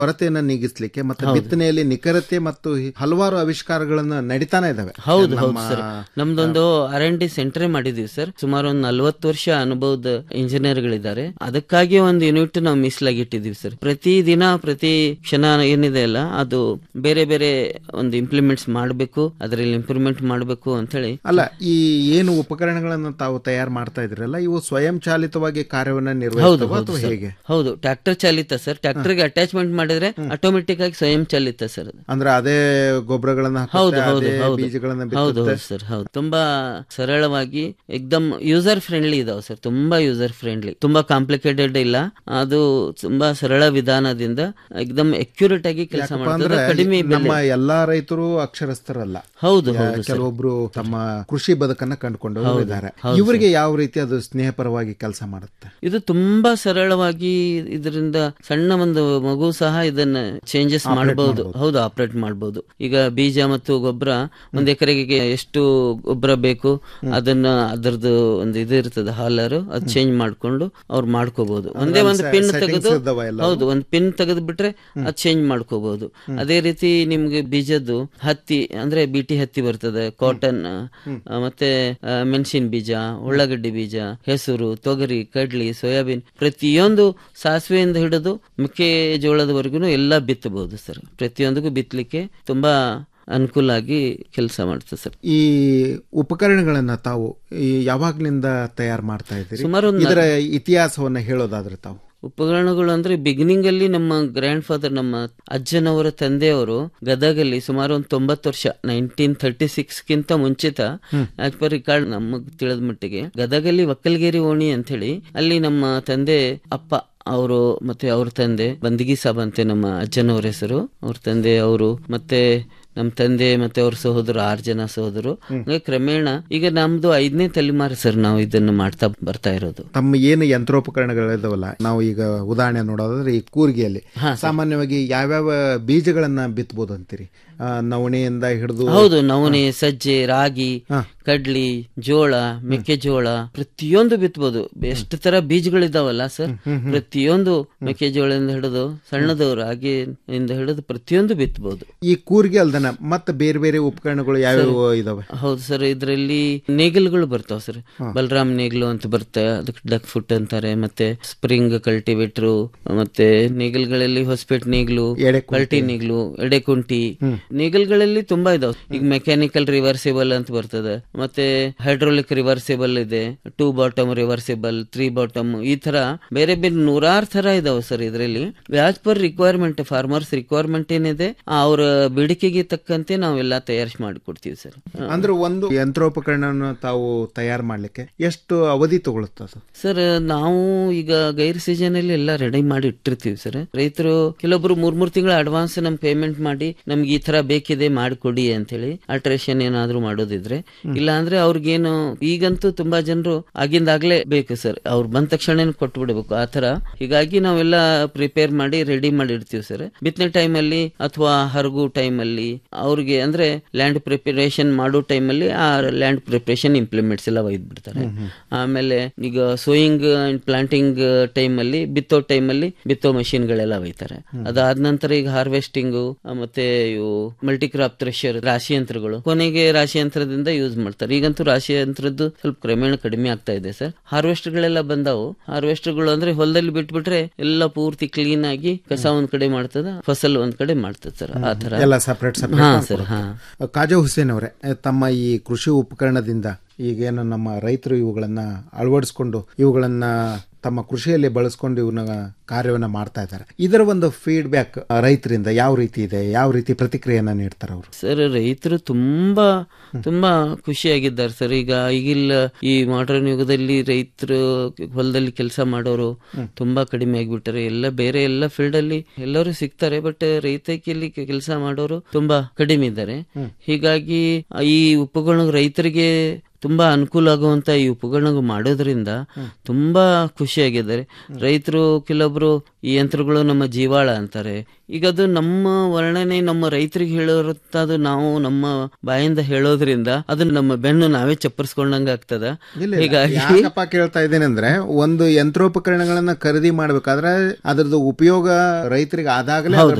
ಕೊರತೆಯನ್ನ ನೀಗಿಸ್ಲಿಕ್ಕೆ ಮತ್ತೆ ಬಿತ್ತನೆಯಲ್ಲಿ ನಿಖರತೆ ಮತ್ತು ಹಲವಾರು ಆವಿಷ್ಕಾರಗಳನ್ನ ನಡೀತಾನೆ ಇದಾವೆ ಹೌದು ಹೌದು ನಮ್ಮ- ಸರ್ ನಮ್ದೊಂದು ಆರ್ ಎನ್ ಡಿ ಸೆಂಟರ್ ಮಾಡಿದೀವಿ ಸರ್ ಸುಮಾರು ಒಂದು ನಲ್ವತ್ತು ವರ್ಷ ಅನುಭವದ ಇಂಜಿನಿಯರ್ಗಳಿದ್ದಾರೆ ಅದಕ್ಕಾಗಿ ಒಂದು ಯೂನಿಟ್ ನಾವು ಮೀಸಲಾಗಿಟ್ಟಿದೀವಿ ಸರ್ ಪ್ರತಿ ದಿನ ಪ್ರತಿ ಕ್ಷಣ ಏನಿದೆ ಅಲ್ಲ ಅದು ಬೇರೆ ಬೇರೆ ಒಂದು ಇಂಪ್ಲಿಮೆಂಟ್ಸ್ ಮಾಡಬೇಕು ಅದರಲ್ಲಿ ಇಂಪ್ರೂವ್ಮೆಂಟ್ ಮಾಡಬೇಕು ಅಂತ ಹೇಳಿ ಅಲ್ಲ ಈ ಏನು ಉಪಕರಣಗಳನ್ನ ತಾವು ತಯಾರು ಮಾಡ್ತಾ ಇದ್ರಲ್ಲ ಇವು ಸ್ವಯಂ ಚಾಲಿತವಾಗಿ ಕಾರ್ಯವನ್ನ ಹೌದು ನಿರ್ವಹಿಸ್ತವ ಹೌದು ಅಥವಾ ಸರ್. ಹೇಗೆ ಹೌದು ಟ್ರ್ಯಾಕ್ಟರ್ ಚಾಲಿತ ಸರ್ ಟ್ರ್ಯಾಕ್ಟರ್ಗೆ ಅಟ್ಯಾಚ್ಮೆಂಟ್ ಮಾಡಿದ್ರೆ ಆಟೋಮೆಟಿಕ್ ಆಗಿ ಸ್ವಯಂ ಚಾಲಿತ ಸರ್ ಅದು ಅಂದ್ರೆ ಅದೇ ಗೊಬ್ಬರಗಳನ್ನ ಹಾಕುತ್ತೆ, ಹೌದು ಹೌದು ಅದೇ ಹೌದು ಬೀಜಗಳನ್ನ ಹೌದು ಬಿತ್ತುತ್ತೆ ಹೌದು ಸರ್ ಹೌದು ತುಂಬಾ ಸರಳವಾಗಿ ಎಕ್ದಮ್ ಯೂಸರ್ ಫ್ರೆಂಡ್ಲಿ ಇದಾವೆ ಸರ್ ತುಂಬಾ ಯೂಸರ್ ಫ್ರೆಂಡ್ಲಿ ತುಂಬಾ ಕಾಂಪ್ಲಿಕೇಟೆಡ್ ಇಲ್ಲ ಅದು ತುಂಬಾ ಸರಳ ವಿಧಾನದಿಂದ ಎಕ್ದಮ್ ಅಕ್ಯುರೇಟ್ ಆಗಿ ಕೆಲಸ ಯಾಕಪ್ಪ ಮಾಡ್ತದೆ ಅಂದ್ರೆ ಕಡಿಮೆ ನಮ್ಮ ಬೆಲೆ ಎಲ್ಲಾ ರೈತರು ಅಕ್ಷರಸ್ಥರಲ್ಲ ಹೌದು ಯಾ- ಹೌದು ಸರ್ ಕೆಲವೊಬ್ರು ತಮ್ಮ ಕೃಷಿ ಬದುಕನ್ನ ಕಂಡುಕೊಂಡವರು ಹೌದು, ಇದ್ದಾರೆ ಹೌದು ಇವರಿಗೆ ಯಾವ ರೀತಿ ಅದು ಸ್ನೇಹಪರವಾಗಿ ಕೆಲಸ ಮಾಡುತ್ತೆ ಇದು ತುಂಬಾ ಸರಳವಾಗಿ ಇದರಿಂದ ಸಣ್ಣ ಒಂದು ಮಗು ಸಹ ಇದನ್ನ ಚೇಂಜಸ್ ಮಾಡಬಹುದು ಹೌದು ಆಪರೇಟ್ ಮಾಡಬಹುದು ಈಗ ಬೀಜ ಮತ್ತು ಗೊಬ್ಬರ ಒಂದ್ ಎಕರೆಗೆ ಎಷ್ಟು ಗೊಬ್ಬರ ಬೇಕು ಅದನ್ನ ಅದರದ್ದು ಒಂದು ಇದು ಇರ್ತದೆ ಹಾಲರ್ ಅದು ಚೇಂಜ್ ಮಾಡ್ಕೊಂಡು ಅವ್ರು ಮಾಡ್ಕೋಬಹುದು ಒಂದೇ ಒಂದು ಪಿನ್ ತೆಗೆದು ಇದ್ದಾವ ಎಲ್ಲ ಹೌದು ಒಂದು ಪಿನ್ ತೆಗೆದು ಬಿಟ್ರೆ ಅದು ಚೇಂಜ್ ಮಾಡ್ಕೋಬಹುದು ಅದೇ ರೀತಿ ನಿಮ್ಗೆ ಬೀಜದ್ದು ಹತ್ತಿ ಅಂದ್ರೆ ಬಿಟಿ ಹತ್ತಿ ಬರ್ತದೆ ಕಾಟನ್ ಮತ್ತೆ ಆ, ಮೆಣಸಿನ ಬೀಜ ಉಳ್ಳಾಗಡ್ಡಿ ಬೀಜ ಹೆಸರು ತೊಗರಿ ಕಡ್ಲಿ ಸೋಯಾಬೀನ್ ಪ್ರತಿಯೊಂದು ಸಾಸಿವೆಯಿಂದ ಹಿಡಿದು ಮೆಕ್ಕೆಜೋಳದವರೆಗೂ ಎಲ್ಲ ಬಿತ್ತಬಹುದು ಸರ್ ಪ್ರತಿಯೊಂದಕ್ಕೂ ಬಿತ್ತಲಿಕ್ಕೆ ತುಂಬಾ ಅನುಕೂಲ ಆಗಿ ಕೆಲಸ ಮಾಡ್ತದೆ ಸರ್ ಈ ಉಪಕರಣಗಳನ್ನ ತಾವು ಈ ಯಾವಾಗ್ಲಿಂದ ತಯಾರು ಮಾಡ್ತಾ ಇದ್ದೀರಿ ಸುಮಾರು ಒಂದು ಇದರ ಇತಿಹಾಸವನ್ನ ಹೇಳೋದಾದ್ರೆ ತಾವು ಉಪಕರಣಗಳು ಅಂದ್ರೆ ಬಿಗಿನಿಂಗ್ ಅಲ್ಲಿ ನಮ್ಮ ಗ್ರ್ಯಾಂಡ್ ಫಾದರ್ ನಮ್ಮ ಅಜ್ಜನವರ ತಂದೆಯವರು ಗದಗಲ್ಲಿ ಸುಮಾರು ಒಂದು ತೊಂಬತ್ತು ವರ್ಷ ನೈನ್ಟೀನ್ ಥರ್ಟಿ ಸಿಕ್ಸ್ ಗಿಂತ ಮುಂಚಿತ ಆಸ್ ಪರ್ ರಿಕಾರ್ಡ್ ನಮಗ್ ತಿಳಿದ ಮಟ್ಟಿಗೆ ಗದಗಲ್ಲಿ ಒಕ್ಕಲ್ಗೇರಿ ಓಣಿ ಅಂತ ಹೇಳಿ ಅಲ್ಲಿ ನಮ್ಮ ತಂದೆ ಅಪ್ಪ ಅವರು ಮತ್ತೆ ಅವ್ರ ತಂದೆ ಬಂದಿಗಿ ಸಾಬ್ ಅಂತೆ ನಮ್ಮ ಅಜ್ಜನವ್ರ ಹೆಸರು ಅವ್ರ ತಂದೆ ಅವರು ಮತ್ತೆ ನಮ್ಮ ತಂದೆ ಮತ್ತೆ ಅವ್ರ ಸಹೋದರ ಆರು ಜನ ಸಹೋದರು ಹಂಗಾಗಿ ಕ್ರಮೇಣ ಈಗ ನಮ್ದು ಐದನೇ ತಲೆಮಾರು ಸರ್ ನಾವು ಇದನ್ನು ಮಾಡ್ತಾ ಬರ್ತಾ ಇರೋದು ತಮ್ಮ ಏನು ಯಂತ್ರೋಪಕರಣಗಳಿದಾವಲ್ಲ ನಾವು ಈಗ ಉದಾಹರಣೆ ನೋಡೋದಾದ್ರೆ ಈ ಕೂರ್ಗಿಯಲ್ಲಿ ಸಾಮಾನ್ಯವಾಗಿ ಯಾವ್ಯಾವ ಬೀಜಗಳನ್ನ ಬಿತ್ತಬಹುದು ಅಂತೀರಿ ಆ, ನವಣೆಯಿಂದ ಹಿಡಿದು ಹೌದು ನವಣೆ ಸಜ್ಜೆ ರಾಗಿ ಕಡ್ಲಿ ಜೋಳ ಮೆಕ್ಕೆಜೋಳ ಪ್ರತಿಯೊಂದು ಬಿತ್ತಬಹುದು ಎಷ್ಟು ತರ ಬೀಜಗಳಿದಾವಲ್ಲ ಸರ್ ಪ್ರತಿಯೊಂದು ಮೆಕ್ಕೆಜೋಳದಿಂದ ಹಿಡಿದು ಸಣ್ಣದು ರಾಗಿ ಇಂದ ಹಿಡಿದು ಪ್ರತಿಯೊಂದು ಬಿತ್ತಬಹುದು ಈ ಕೂರ್ಗಿ ಅಲ್ದನ ಮತ್ತೆ ಬೇರೆ ಬೇರೆ ಉಪಕರಣಗಳು ಯಾವ್ಯಾವ ಇದಾವೆ ಹೌದು ಸರ್ ಇದರಲ್ಲಿ ನೇಗಿಲ್ಗಳು ಬರ್ತಾವ ಸರ್ ಬಲರಾಮ್ ನೇಗಿಲು ಅಂತ ಬರುತ್ತೆ ಅದಕ್ಕೆ ಡಕ್ ಫುಟ್ ಅಂತಾರೆ ಮತ್ತೆ ಸ್ಪ್ರಿಂಗ್ ಕಲ್ಟಿವೇಟರ್ ಮತ್ತೆ ನೇಗಿಲ್ಗಳಲ್ಲಿ ಹೊಸಪೇಟ್ ನೇಗಿಲು ಎಡೆಕುಂಟೆ. ಕಲ್ಟಿ ನೇಗಿಲು ಎಡೆಕುಂಟಿ ನೇಗಿಲ್ಗಳಲ್ಲಿ ತುಂಬಾ ಇದಾವೆ ಈಗ ಮೆಕ್ಯಾನಿಕಲ್ ರಿವರ್ಸಿಬಲ್ ಅಂತ ಬರ್ತದೆ ಮತ್ತೆ ಹೈಡ್ರೋಲಿಕ್ ರಿವರ್ಸಿಬಲ್ ಇದೆ two bottom reversible three bottom ಈ ತರ ಬೇರೆ ಬೇರೆ ನೂರಾರು ತರ ಇದಾವೆ ಸರ್ ಇದರಲ್ಲಿ as per requirement farmers requirement ಏನಿದೆ ಅವರ ಬೇಡಿಕೆಗೆ ತಕ್ಕಂತೆ ನಾವೆಲ್ಲ ತಯಾರಿಸಿ ಮಾಡಿಕೊಡ್ತೀವಿ ಸರ್ ಅಂದ್ರೆ ಒಂದು ಯಂತ್ರೋಪಕರಣ ತಾವು ತಯಾರು ಮಾಡ್ಲಿಕ್ಕೆ ಎಷ್ಟು ಅವಧಿ ತಗೊಳುತ್ತೆ ಅದು ಸರ್ ನಾವು ಈಗ ಗೈರ್ ಸೀಸನ್ ಅಲ್ಲಿ ಎಲ್ಲ ರೆಡಿ ಮಾಡಿ ಇಟ್ಟಿರ್ತೀವಿ ಸರ್ ರೈತರು ಕೆಲವೊಬ್ರು ಮೂರ್ ಮೂರ್ ತಿಂಗಳ ಅಡ್ವಾನ್ಸ್ ನಮ್ ಪೇಮೆಂಟ್ ಮಾಡಿ ನಮ್ಗೆ ಈ ತರ ಬೇಕಿದೆ ಮಾಡಿಕೊಡಿ ಅಂತ ಹೇಳಿ ಆಲ್ಟ್ರೇಷನ್ ಏನಾದ್ರು ಮಾಡೋದಿದ್ರೆ ಇಲ್ಲ ಅಂದ್ರೆ ಅವ್ರಿಗೇನು ಈಗಂತೂ ತುಂಬಾ ಜನರು ಆಗಿಂದಾಗ್ಲೇ ಬೇಕು ಸರ್ ಅವ್ರು ಬಂದ ತಕ್ಷಣ ಕೊಟ್ಬಿಡ್ಬೇಕು ಆ ತರ ಹೀಗಾಗಿ ನಾವೆಲ್ಲ ಪ್ರಿಪೇರ್ ಮಾಡಿ ರೆಡಿ ಮಾಡಿ ಇಡ್ತೀವಿ ಸರ್ ಬಿತ್ತನೆ ಟೈಮ್ ಅಲ್ಲಿ ಅಥವಾ ಹರಗು ಟೈಮ್ ಅಲ್ಲಿ ಅವ್ರಿಗೆ ಅಂದ್ರೆ ಲ್ಯಾಂಡ್ ಪ್ರಿಪರೇಷನ್ ಮಾಡೋ ಟೈಮ್ ಅಲ್ಲಿ ಆ ಲ್ಯಾಂಡ್ ಪ್ರಿಪರೇಷನ್ ಇಂಪ್ಲಿಮೆಂಟ್ಸ್ ಎಲ್ಲ ಒಯ್ದು ಬಿಡ್ತಾರೆ ಆಮೇಲೆ ಈಗ ಸೋಯಿಂಗ್ ಅಂಡ್ ಪ್ಲಾಂಟಿಂಗ್ ಟೈಮ್ ಅಲ್ಲಿ ಬಿತ್ತೋ ಟೈಮ್ ಅಲ್ಲಿ ಬಿತ್ತೋ ಮಷಿನ್ ಗಳೆಲ್ಲ ಒಯ್ತಾರೆ ಅದಾದ ನಂತರ ಈಗ ಹಾರ್ವೆಸ್ಟಿಂಗ್ ಮತ್ತೆ ಇವು ಮಲ್ಟಿ ಕ್ರಾಪ್ ಥ್ರೆಷರ್ ರಾಶಿ ಯಂತ್ರಗಳು ಕೊನೆಗೆ ರಾಶಿ ಯಂತ್ರದಿಂದ ಯೂಸ್ ಮಾಡ್ತಾರೆ ಈಗಂತೂ ರಾಶಿ ಯಂತ್ರದ್ದು ಸ್ವಲ್ಪ ಕ್ರಮೇಣ ಕಡಿಮೆ ಆಗ್ತಾ ಇದೆ ಸರ್ ಹಾರ್ವೆಸ್ಟರ್ ಗಳೆಲ್ಲ ಬಂದಾವು ಹಾರ್ವೆಸ್ಟರ್ ಗಳು ಅಂದ್ರೆ ಹೊಲದಲ್ಲಿ ಬಿಟ್ಬಿಟ್ರೆ ಎಲ್ಲ ಪೂರ್ತಿ ಕ್ಲೀನ್ ಆಗಿ ಕಸ ಒಂದ್ ಕಡೆ ಮಾಡ್ತದ ಫಸಲ್ ಒಂದ್ ಕಡೆ ಮಾಡ್ತದ ಸರ್ ಆ ತರ ಎಲ್ಲ ಸಪರೇಟ್ ಹಾ ಸಪರೇಟ್ ಸರ್ ಹಾ ಕಾಜಾ ಹುಸೇನ್ ಅವರೇ ತಮ್ಮ ಈ ಕೃಷಿ ಉಪಕರಣದಿಂದ ಈಗೇನು ನಮ್ಮ ರೈತರು ಇವುಗಳನ್ನ ಅಳವಡಿಸ್ಕೊಂಡು ಇವುಗಳನ್ನ ತಮ್ಮ ಕೃಷಿಯಲ್ಲಿ ಬಳಸ್ಕೊಂಡು ಇವನ್ನ ಕಾರ್ಯವನ್ನ ಮಾಡ್ತಾ ಇದ್ದಾರೆ ಇದರ ಒಂದು ಫೀಡ್ಬ್ಯಾಕ್ ರೈತರಿಂದ ಯಾವ ರೀತಿ ಇದೆ ಯಾವ ರೀತಿ ಪ್ರತಿಕ್ರಿಯೆಯನ್ನ ನೀಡ್ತಾರೆ ಅವರು ಸರ್ ರೈತರು ತುಂಬಾ ತುಂಬಾ ಖುಷಿಯಾಗಿದ್ದಾರೆ ಸರ್ ಈಗ ಈಗಿಲ್ಲ ಈ ಮಾಡರ್ನ್ ಯುಗದಲ್ಲಿ ರೈತರು ಹೊಲದಲ್ಲಿ ಕೆಲಸ ಮಾಡೋರು ತುಂಬಾ ಕಡಿಮೆ ಆಗಿಬಿಟ್ಟಾರೆ ಎಲ್ಲ ಬೇರೆ ಎಲ್ಲ ಫೀಲ್ಡ್ ಅಲ್ಲಿ ಎಲ್ಲರೂ ಸಿಗ್ತಾರೆ ಬಟ್ ರೈತಕಿಯಲ್ಲಿ ಕೆಲಸ ಮಾಡೋರು ತುಂಬಾ ಕಡಿಮೆ ಇದ್ದಾರೆ ಹೀಗಾಗಿ ಈ ಉಪಕರಣ ರೈತರಿಗೆ ತುಂಬಾ ಅನುಕೂಲ ಆಗುವಂತ ಈ ಉಪಕರಣಗಳು ಮಾಡೋದ್ರಿಂದ ತುಂಬಾ ಖುಷಿಯಾಗಿದ್ದಾರೆ ರೈತರು ಕೆಲವೊಬ್ರು ಈ ಯಂತ್ರಗಳು ನಮ್ಮ ಜೀವಾಳ ಅಂತಾರೆ ಈಗ ಅದು ನಮ್ಮ ವರ್ಣನೆ ನಮ್ಮ ರೈತರಿಗೆ ಹೇಳೋದು ನಾವು ನಮ್ಮ ಬಾಯಿಂದ ಹೇಳೋದ್ರಿಂದ ಅದು ನಮ್ಮ ಬೆನ್ನು ನಾವೇ ಚಪ್ಪರ್ಸ್ಕೊಂಡಂಗ ಆಗ್ತದ ಇಲ್ಲ, ಇಲ್ಲ. ಹೀಗಾಗಿ ಯಾಕಪ್ಪ ಕೇಳ್ತಾ ಇದ್ದೇನೆ ಅಂದ್ರೆ ಒಂದು ಯಂತ್ರೋಪಕರಣಗಳನ್ನ ಖರೀದಿ ಮಾಡ್ಬೇಕಾದ್ರೆ ಅದ್ರದ್ದು ಉಪಯೋಗ ರೈತರಿಗೆ ಆದಾಗಲೇ ಅದ್ರ